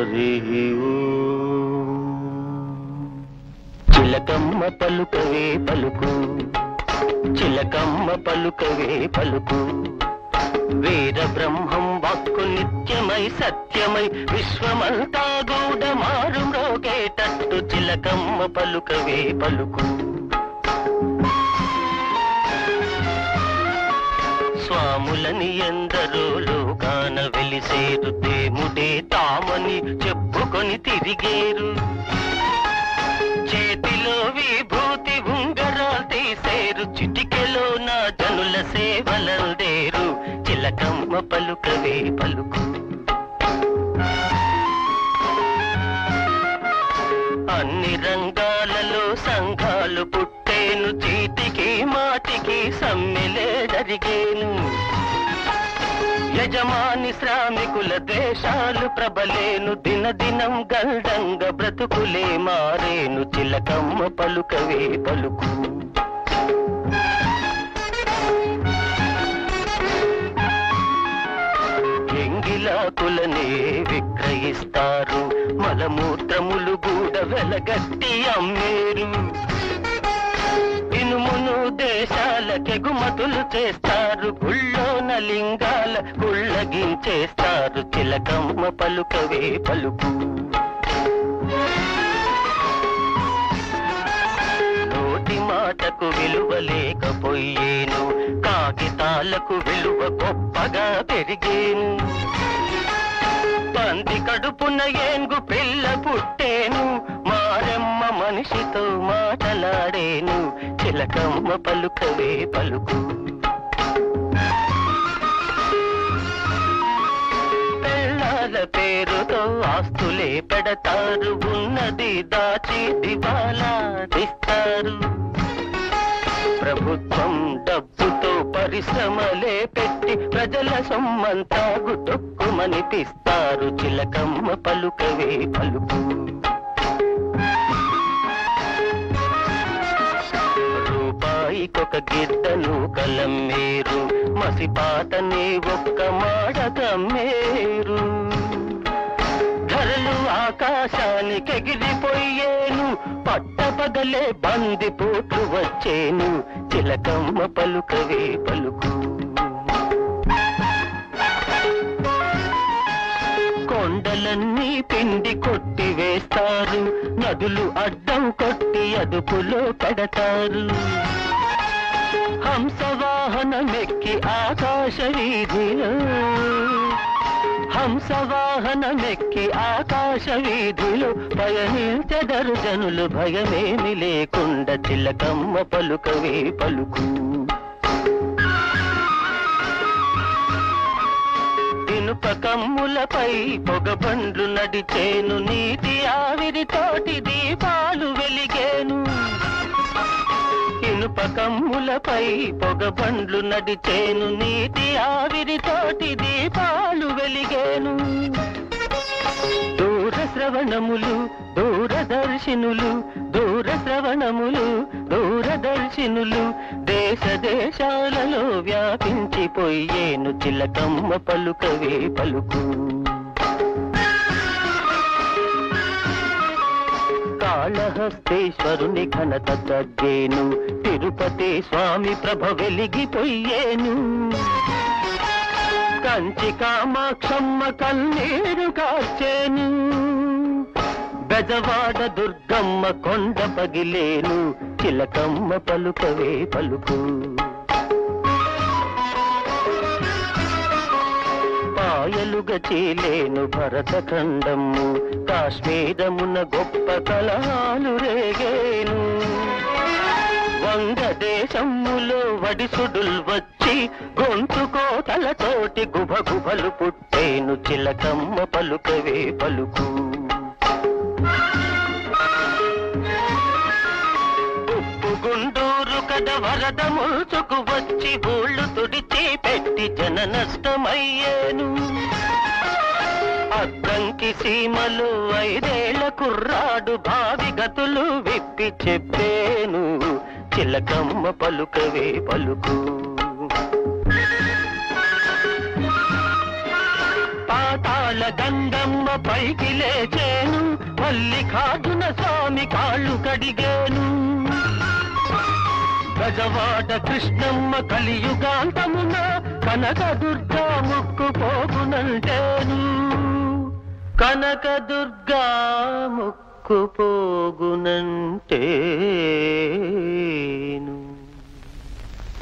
హరి చిలకమ్మ పలుకవే పలుకు చిలకమ్మ పలుకవే పలుకు వీర బ్రహ్మం వాక్కు నిత్యమై సత్యమై విశ్వమంతా గూడ మారు మ్రోగేటట్టు చిలకమ్మ పలుకవే పలుకు స్వాములని ఎందరో లోకాన వెలిసేరు దేముడే తామని చెప్పుకొని తిరిగేరు చేతిలో విభూతి ఉంగరాలు తీసేరు చిటికెలో నా జనుల సేవలందేరు చిలకమ్మ పలుకవే పలుకు అన్ని రంగాలలో సంఘాలు పుట్టేను చీటికి మాటికి సమ్మెలే జరిగేను యజమాని శ్రామికుల ద్వేషాలు ప్రబలేను దినదినం గల్డంగ బ్రతుకులే మారేను చిలకమ్మ పలుకవే పలుకు ఎంగిలాకులనే విక్రయిస్తారు మలమూత్రములు కూడా వెలగట్టి అమ్మేరు ఇనుమును దేశాలకెగుమతులు చేస్తారు గుళ్ళోన లింగాల గుళ్ళగించేస్తారు చిలకమ్మ పలుకవే పలుకు నోటి మాటకు విలువ లేకపోయేను కాగితాలకు విలువ గొప్పగా పెరిగేను పంది కడుపున ఏంగు పిల్ల పుట్టేను మారెమ్మ మనిషితో మాటలాడేను చిలకమ్మ పలుకవే పలుకు పెళ్ళాల పేరుతో ఆస్తులే పెడతారు ఉన్నది దాచి దివాలా తీస్తారు ప్రభుత్వం డబ్బుతో పరిశ్రమలే పెట్టి ప్రజల సొమ్మంతా గుటొక్కుమనిపిస్తారు చిలకమ్మ పలుకవే పలుకు రూపాయికొక గిద్దను కలమ్మేరు మసిపాతనే ఒక్క మాడకమ్మేరు ధరలు ఆకాశానికి ఎగిరిపోయేను పట్టపగలే బంది పోట్లు వచ్చేను చిలకమ్మ పలుకవే పలుకు కొండలన్నీ పిండి కొట్టి వేస్తారు నదులు అడ్డం కొట్టి అదుపులో పెడతారు హంసవాహనమెక్కి ఆకాశ వీధిలో హంసవాహనమెక్కి ఆకాశ వీధిలో పయనించెదరు జనులు భయమేమి లేకుండా చిలకమ్మ పలుకవే పలుకు ఇనుప కమ్ములపై పొగబండ్లు నడిచేను నీటి ఆవిరితోటి దీపాలు వెలిగేను ఇనుప కమ్ములపై పొగబండ్లు నడిచేను నీటి ఆవిరితోటి దీపాలు వెలిగేను దూర శ్రవణములు దూరదర్శినులు దూర శ్రవణములు దూరదర్శినులు దేశ దేశాలలో వ్యాపించిపోయేను చిలకమ్మ పలుకవే పలుకు కాళహస్తేశ్వరుని ఘనత తగ్గేను తిరుపతి స్వామి ప్రభ వెలిగిపోయేను కంచి కామాక్షమ్మ కన్నీరు కార్చేను బెజవాడ దుర్గమ్మ కొండ పగిలేను చిలకమ్మ పలుకవే పలుకు పాయలుగా చీలేను భరతఖండము కాశ్మీరమున గొప్ప కలహాలు రేగేను వంగదేశములో వడిసుడుల్ వచ్చి గొంతు కోతలతోటి గుభ గుభలు పుట్టేను చిలకమ్మ పలుకవే పలుకు ఉప్పు గుండూరు కడ వరద ముల్చుకు వచ్చి ఊళ్ళు తుడిచి పెట్టి జన నష్టమయ్యేను అద్దంకి సీమలు ఐదేళ్ల కుర్రాడు భావి గతులు విప్పి చెప్పేను చిలకమ్మ పలుకవే పలుకు పాతాళ గంగమ్మ పైకి లేచేను మల్లికార్జున స్వామి కాళ్ళు కడిగేను గజవాడ కృష్ణమ్మ కలియుగాంతమున కనక దుర్గా ముక్కు పోగునంటేను కనక దుర్గా ముక్కు పోగునంటేను